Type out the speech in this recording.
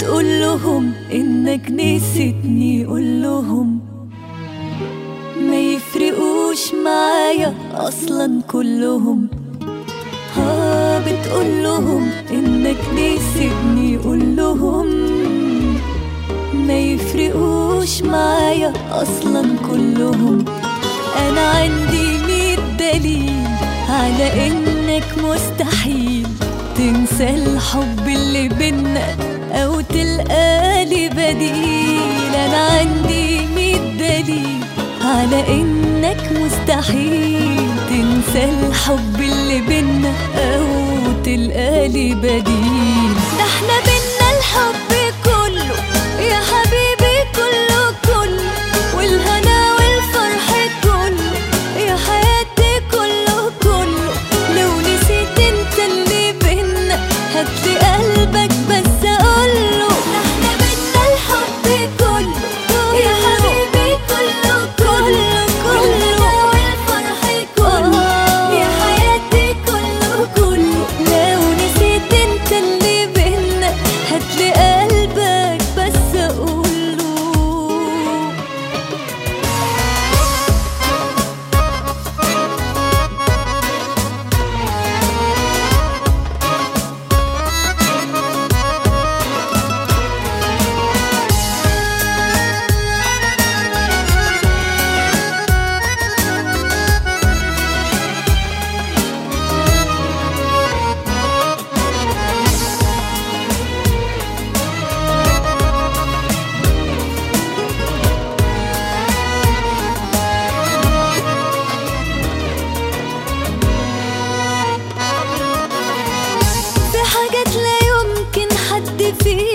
بتقول لهم انك نسيتني قول لهم ما يفرقوش معايا اصلا كلهم ها بتقول لهم انك نسيتني قول لهم ما يفرقوش معايا اصلا كلهم انا عندي ميت دليل على انك مستحيل تنسى الحب اللي بينا او تلقالي بديل انا عندي ميت دليل على انك مستحيل تنسى الحب اللي بينا او تلقالي بديل ده احنا بينا الحب كله يا حبيبي كله كله والهنا والفرح كله يا حياتي كله كله لو نسيت انت اللي بينا هاتلي قلبك بس اقوله ده احنا بينا الحب كله يا حبيبي كله كله كله والفرح كله يا حياتي كله كله لو نسيت انت اللي بينا هاتلي قلبك بس اقوله في حاجات لا يمكن حد فيها